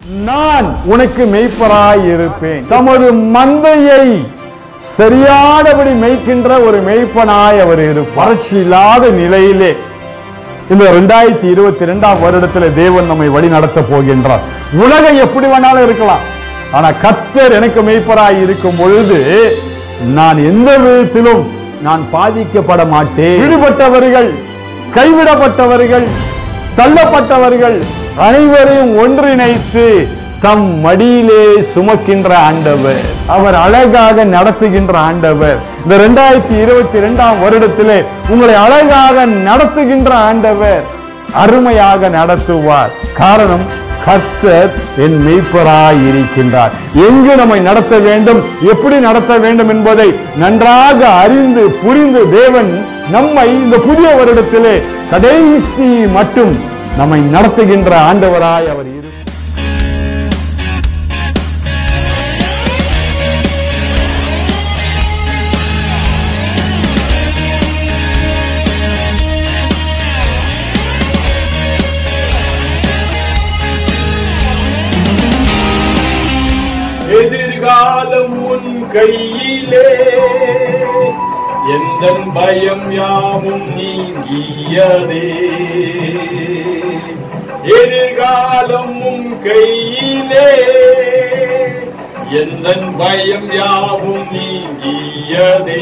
நான் உனக்கு மெய்ப்பராய் இருப்பேன் தமது மந்தையை சரியானபடி மேய்க்கின்ற ஒரு மெய்ப்பனாய் அவர் இருப்பார் வறட்சி இல்லாத நிலையிலே இந்த ரெண்டாயிரத்தி இருபத்தி ரெண்டாம் வருடத்துல தேவன் நம்மை வழி நடத்த போகின்றார் உலகம் எப்படி வேணாலும் இருக்கலாம் ஆனா கர்த்தர் எனக்கு மெய்ப்பராய் இருக்கும் பொழுது நான் எந்த விதத்திலும் நான் பாதிக்கப்பட மாட்டேன் விடுபட்டவர்கள் கைவிடப்பட்டவர்கள் தள்ளப்பட்டவர்கள் அனைவரையும் ஒன்றிணைத்து தம் மடியிலே சுமக்கின்ற ஆண்டவர் அவர் அழகாக நடத்துகின்ற ஆண்டவர் இந்த இரண்டாயிரத்தி இருபத்தி இரண்டாம் வருடத்திலே உங்களை அழகாக நடத்துகின்ற ஆண்டவர் அருமையாக நடத்துவார் காரணம் கர்த்தர் என் மெய்ப்பராய் இருக்கின்றார் எங்கு நம்மை நடத்த வேண்டும் எப்படி நடத்த வேண்டும் என்பதை நன்றாக அறிந்து புரிந்து தேவன் நம்மை இந்த புதிய வருடத்திலே கடைசி மட்டும் நம்மை நடத்துகின்ற ஆண்டவராய் அவர் இரு எதிர்காலம் உன் கையிலே எந்த பயம் யாவும் நீங்கியதே எதிர்காலம் உன் கையிலே எந்த பயம் யாவும் நீங்கியதே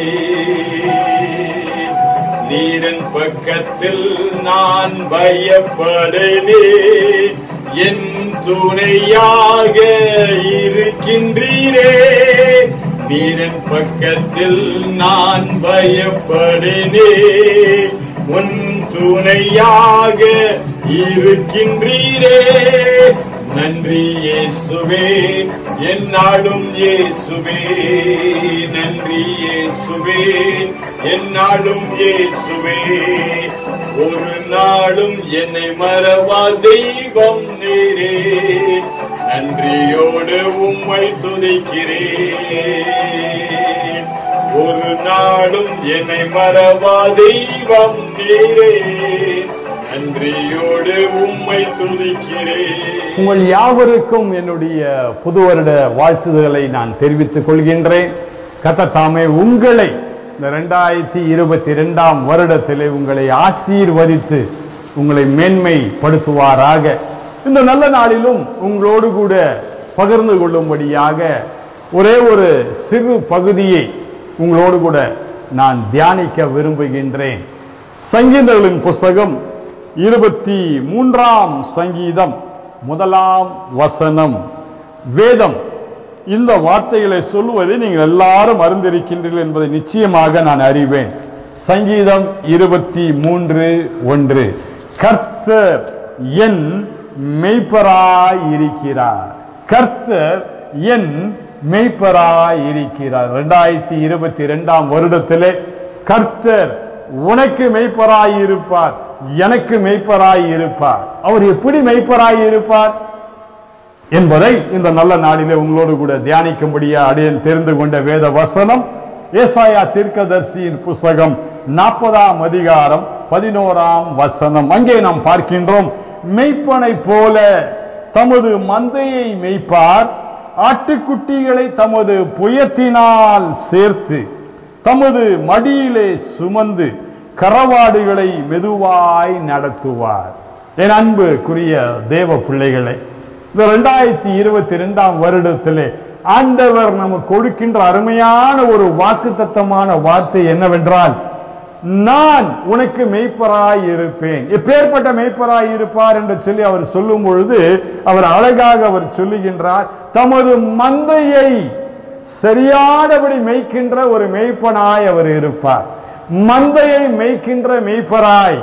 நீரன் பக்கத்தில் நான் பயப்படனே என் துணையாக இருக்கின்றீரே நீரன் பக்கத்தில் நான் பயப்படனே உன் துணையாக இருக்கின்றீரே நன்றி இயேசுவே என்னாலும் இயேசுவே நன்றி இயேசுவே என்னாலும் இயேசுவே ஒரு நாளும் என்னை மறவா தெய்வம் நீரே நன்றியோடு உம்மை துதிக்கிறேன் ஒரு நாளும் என்னை மறவா தெய்வம் நீரே நன்றியோடு உம்மை துதிக்கிறேன் உங்கள் யாவருக்கும் என்னுடைய புது வருட வாழ்த்துதல்களை நான் தெரிவித்துக் கொள்கின்றேன் கத்த தாமே உங்களை இந்த ரெண்டாயிரத்தி இருபத்தி ரெண்டாம் வருடத்திலே உங்களை ஆசீர்வதித்து உங்களை மேன்மைப்படுத்துவாராக இந்த நல்ல நாளிலும் உங்களோடு கூட பகிர்ந்து கொள்ளும்படியாக ஒரே ஒரு சிறு பகுதியை உங்களோடு கூட நான் தியானிக்க விரும்புகின்றேன் சங்கீதங்களின் புஸ்தகம் இருபத்தி மூன்றாம் சங்கீதம் முதலாம் வசனம் வேதம் இந்த வார்த்தைகளை சொல்லுவதை நீங்கள் எல்லாரும் அறிந்திருக்கின்றீர்கள் என்பதை நிச்சயமாக நான் அறிவேன் சங்கீதம் இருபத்தி மூன்று ஒன்று கர்த்தர் என் மெய்ப்பராய் இருக்கிறார் கர்த்தர் என் மெய்ப்பராய் இருக்கிறார் இரண்டாயிரத்தி இருபத்தி இரண்டாம் வருடத்திலே கர்த்தர் உனக்கு மெய்ப்பராய் இருப்பார் எனக்கு மெய்ப்பராய் இருப்பார் அவர் எப்படி மெய்ப்பராய் இருப்பார் என்பதை இந்த நல்ல நாளிலே உங்களோடு கூட தியானிக்கும்படியா அடியன் தெரிந்து கொண்ட வேத வசனம் ஏசாயா தீர்க்கதர்சியின் புஸ்தகம் நாற்பதாம் அதிகாரம் பதினோராம் வசனம் அங்கே நாம் பார்க்கின்றோம் மெய்ப்பனை போல தமது மந்தையை மெய்ப்பார் ஆட்டுக்குட்டிகளை தமது புயத்தினால் சேர்த்து தமது மடியிலே சுமந்து கரவாடுகளை மெதுவாய் நடத்துவார் என் அன்புக்குரிய தேவ பிள்ளைகளை இந்த ரெண்டாயிரத்தி இருபத்தி ரெண்டாம் வருடத்திலே ஆண்டவர் நமக்கு கொடுக்கின்ற அருமையான ஒரு வாக்குத்தத்தமான வார்த்தை என்னவென்றால் நான் உனக்கு மெய்ப்பராய் இருப்பேன் எப்பேற்பட்ட மெய்ப்பராய் இருப்பார் என்று சொல்லி அவர் சொல்லும் பொழுது அவர் அழகாக அவர் சொல்லுகின்றார் தமது மந்தையை சரியானபடி மெய்க்கின்ற ஒரு மெய்ப்பனாய் அவர் இருப்பார் மந்தையை மெய்க்கின்ற மெய்ப்பராய்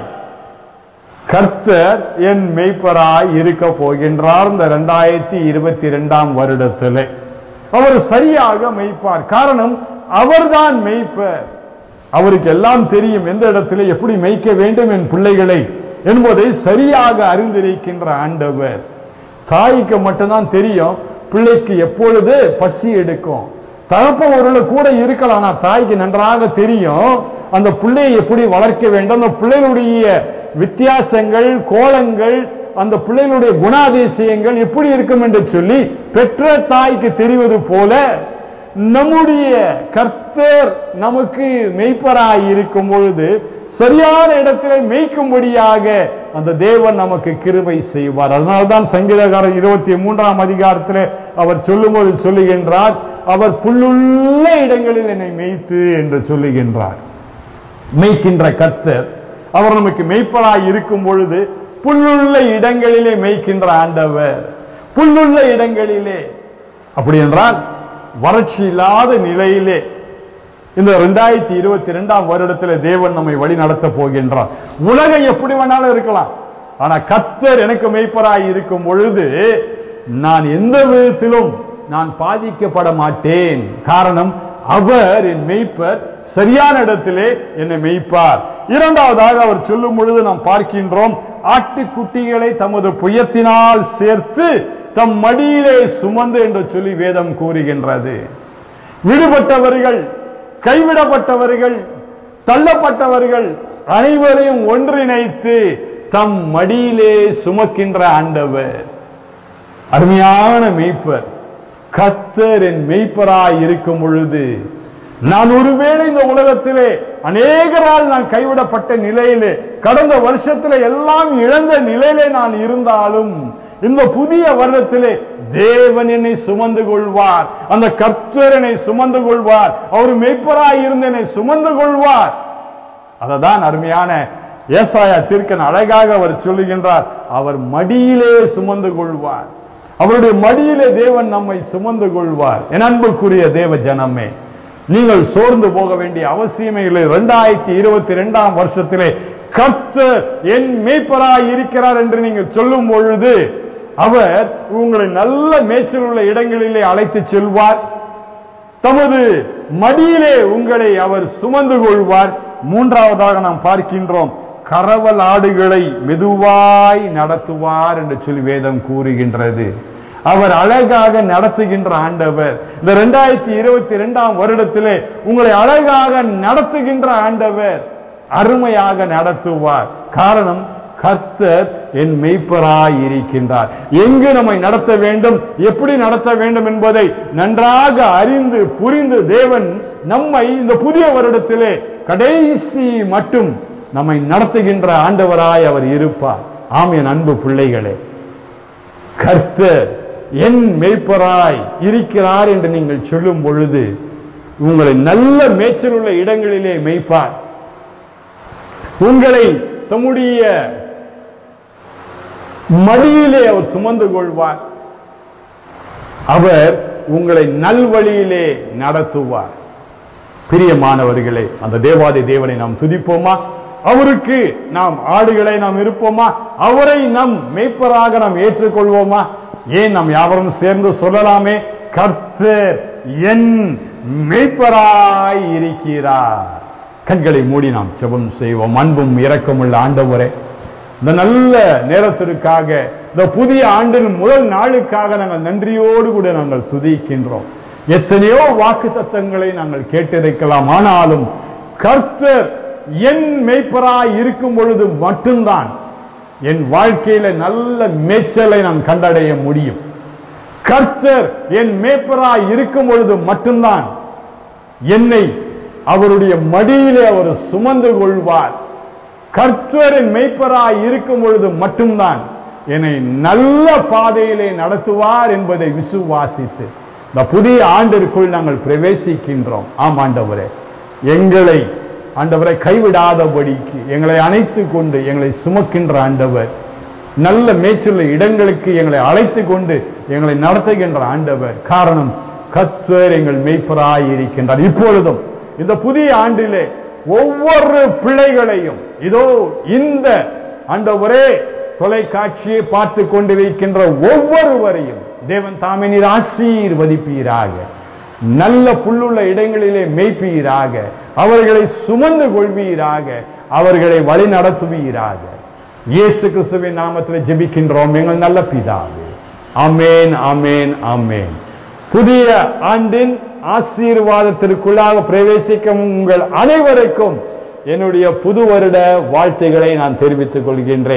கர்த்தர் என் மெய்ப்பராய் இருக்க போகின்றார் இந்த ரெண்டாயிரத்தி இருபத்தி இரண்டாம் வருடத்திலே அவர் சரியாக மெய்ப்பார் காரணம் அவர்தான் மெய்ப்பர் அவருக்கு எல்லாம் தெரியும் எந்த இடத்திலே எப்படி மெய்க்க வேண்டும் என் பிள்ளைகளை என்பதை சரியாக அறிந்திருக்கின்ற ஆண்டவர் தாய்க்கு மட்டும்தான் தெரியும் பிள்ளைக்கு எப்பொழுது பசி எடுக்கும் தகப்பன் ஒருவேளை கூட இருக்கலாம் ஆனா தாய்க்கு நன்றாக தெரியும் அந்த பிள்ளையை எப்படி வளர்க்க வேண்டும் அந்த பிள்ளைகளுடைய வித்தியாசங்கள் கோலங்கள் அந்த பிள்ளைகளுடைய குணாதிசயங்கள் எப்படி இருக்கும் என்று சொல்லி பெற்ற தாய்க்கு தெரிவது போல நம்முடைய கர்த்தர் நமக்கு மெய்ப்பராய் இருக்கும் பொழுது சரியான இடத்திலே மெய்க்கும்படியாக அந்த தேவன் நமக்கு கிருபை செய்வார் அதனால்தான் சங்கீதக்காரர் இருபத்தி மூன்றாம் அதிகாரத்திலே அவர் சொல்லும்போது சொல்லுகின்றார் அவர் புல்லுள்ள இடங்களில் என்னை மெய்த்து என்று சொல்லுகின்றார் மெய்க்கின்ற கர்த்தர் அவர் நமக்கு மெய்ப்பராய் இருக்கும் பொழுது புல்லுள்ள இடங்களிலே மெய்க்கின்ற ஆண்டவர் புல்லுள்ள இடங்களிலே அப்படி என்றால் வறட்சி இல்லாத நிலையிலே இந்த ரெண்டாயிரத்தி இருபத்தி ரெண்டாம் வருடத்தில் தேவன் நம்மை வழி நடத்த போகின்றார் உலகம் எப்படி வேணாலும் இருக்கலாம் ஆனா கர்த்தர் எனக்கு மெய்ப்பராய் இருக்கும் பொழுது நான் எந்த விதத்திலும் நான் பாதிக்கப்பட மாட்டேன் காரணம் அவர் என் மெய்ப்பர் சரியான இடத்திலே என்னை மெய்ப்பார் இரண்டாவதாக அவர் சொல்லும் பொழுது நாம் பார்க்கின்றோம் ஆட்டுக்குட்டிகளை தமது புயத்தினால் சேர்த்து தம் மடியிலே சுமந்து என்று சொல்லி வேதம் கூறுகின்றது விடுபட்டவர்கள் கைவிடப்பட்டவர்கள் தள்ளப்பட்டவர்கள் அனைவரையும் ஒன்றிணைத்து தம் மடியிலே சுமக்கின்ற ஆண்டவர் அருமையான மெய்ப்பர் கத்தர் என் மெய்ப்பராய் இருக்கும் பொழுது நான் ஒருவேளை இந்த உலகத்திலே அநேகரால் நான் கைவிடப்பட்ட நிலையிலே கடந்த வருஷத்திலே எல்லாம் இழந்த நிலையிலே நான் இருந்தாலும் இந்த புதிய வருடத்திலே தேவன் என்னை சுமந்து கொள்வார் அந்த கர்த்தர் என்னை சுமந்து கொள்வார் அவர் மெய்ப்பராய் இருந்து என்னை சுமந்து கொள்வார் அததான் அருமையான ஏசாயா தீர்க்கன் அழகாக அவர் சொல்லுகின்றார் அவர் மடியிலே சுமந்து கொள்வார் அவருடைய மடியிலே தேவன் நம்மை சுமந்து கொள்வார் என் அன்புக்குரிய தேவ ஜனமே நீங்கள் சோர்ந்து போக வேண்டிய அவசியமே இல்லை இரண்டாயிரத்தி இருபத்தி ரெண்டாம் வருஷத்திலே கர்த்தர் என் மேய்ப்பராய் இருக்கிறார் என்று நீங்கள் சொல்லும் பொழுது அவர் உங்களை நல்ல மேய்ச்சல் உள்ள இடங்களிலே அழைத்து செல்வார் தமது மடியிலே உங்களை அவர் சுமந்து கொள்வார் மூன்றாவதாக நாம் பார்க்கின்றோம் கரவல் ஆடுகளை மெதுவாய் நடத்துவார் என்று சொல்லி வேதம் கூறுகின்றது அவர் அழகாக நடத்துகின்ற ஆண்டவர் இந்த இரண்டாயிரத்தி இருபத்தி இரண்டாம் வருடத்திலே உங்களை அழகாக நடத்துகின்ற ஆண்டவர் அருமையாக நடத்துவார் காரணம் கர்த்தர் என் மெய்ப்பராய் இருக்கின்றார் எங்கு நம்மை நடத்த வேண்டும் எப்படி நடத்த வேண்டும் என்பதை நன்றாக அறிந்து புரிந்து தேவன் நம்மை இந்த புதிய வருடத்திலே கடைசி மட்டும் நம்மை நடத்துகின்ற ஆண்டவராய் அவர் இருப்பார் ஆம் என் அன்பு பிள்ளைகளே கர்த்தர் என் மெய்ப்பராய் இருக்கிறார் என்று நீங்கள் சொல்லும் பொழுது உங்களை நல்ல மேய்ச்சல் உள்ள இடங்களிலே மெய்ப்பார் உங்களை தம்முடைய மடியிலே அவர் சுமந்து கொள்வார் அவர் உங்களை நல்வழியிலே நடத்துவார் பிரியமானவர்களே அந்த தேவாதி தேவனை நாம் துதிப்போமா அவருக்கு நாம் ஆடுகளை நாம் இருப்போமா அவரை நம் மேய்ப்பராக நாம் ஏற்றுக்கொள்வோமா ஏன் நாம் யாவரும் சேர்ந்து சொல்லலாமே கர்த்தர் என் மேய்ப்பராய் இருக்கிறார் கண்களை மூடி நாம் ஜெபம் செய்வோம் அன்பும் இரக்கமுள்ள ஆண்டவரே இந்த நல்ல நேரத்திற்காக இந்த புதிய ஆண்டின் முதல் நாளுக்காக நாங்கள் நன்றியோடு கூட நாங்கள் துதிக்கின்றோம் எத்தனையோ வாக்கு தத்தங்களை நாங்கள் கேட்டிருக்கலாம் ஆனாலும் கர்த்தர் என் மெய்ப்பராய் இருக்கும் பொழுது மட்டும்தான் என் வாழ்க்கையில நல்ல மேய்ச்சலை நான் கண்டடைய முடியும் கர்த்தர் என் மேய்ப்பராய் இருக்கும் பொழுது மட்டும்தான் என்னை அவருடைய மடியிலே அவர் சுமந்து கொள்வார் கர்த்தரின் மெய்ப்பராய் இருக்கும் பொழுது மட்டும்தான் என்னை நல்ல பாதையிலே நடத்துவார் என்பதை விசுவாசித்து இந்த புதிய ஆண்டிற்குள் நாங்கள் பிரவேசிக்கின்றோம் ஆம் ஆண்டவரே எங்களை ஆண்டவரை கைவிடாதபடிக்கு எங்களை அணைத்து கொண்டு எங்களை சுமக்கின்ற ஆண்டவர் நல்ல மேய்ச்சல் இடங்களுக்கு எங்களை அழைத்து கொண்டு எங்களை நடத்துகின்ற ஆண்டவர் காரணம் கர்த்தர் எங்கள் மெய்ப்பராய் இருக்கின்றார் இப்பொழுதும் இந்த புதிய ஆண்டிலே ஒவ்வொரு பிள்ளைகளையும் இதோ இந்த ஆண்டவரே தொலைக்காட்சியை பார்த்து கொண்டிருக்கின்ற ஒவ்வொருவரையும் தேவன் தாமே நீர் ஆசீர்வதிப்பீராக நல்ல புல்லுள்ள இடங்களிலே மேய்ப்பீராக அவர்களை சுமந்து கொள்வீராக அவர்களை வழி நடத்துவீராக இயேசு கிறிஸ்துவின் நாமத்தில் ஜெபிக்கின்றோம் எங்கள் நல்ல பிதாவே ஆமேன் ஆமேன் ஆமேன் புதிய ஆண்டின் ஆசீர்வாதத்திற்குள்ளாக பிரவேசிக்கும் உங்கள் அனைவருக்கும் என்னுடைய புது வருட வாழ்த்துக்களை நான் தெரிவித்துக் கொள்கின்றேன்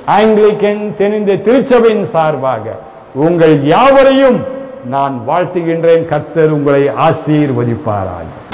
ஆங்கிலிக்கன் தென்னிந்திய திருச்சபையின் சார்பாக உங்கள் யாவரையும் நான் வாழ்த்துகின்றேன் கர்த்தர் உங்களை ஆசீர்வதிப்பாராக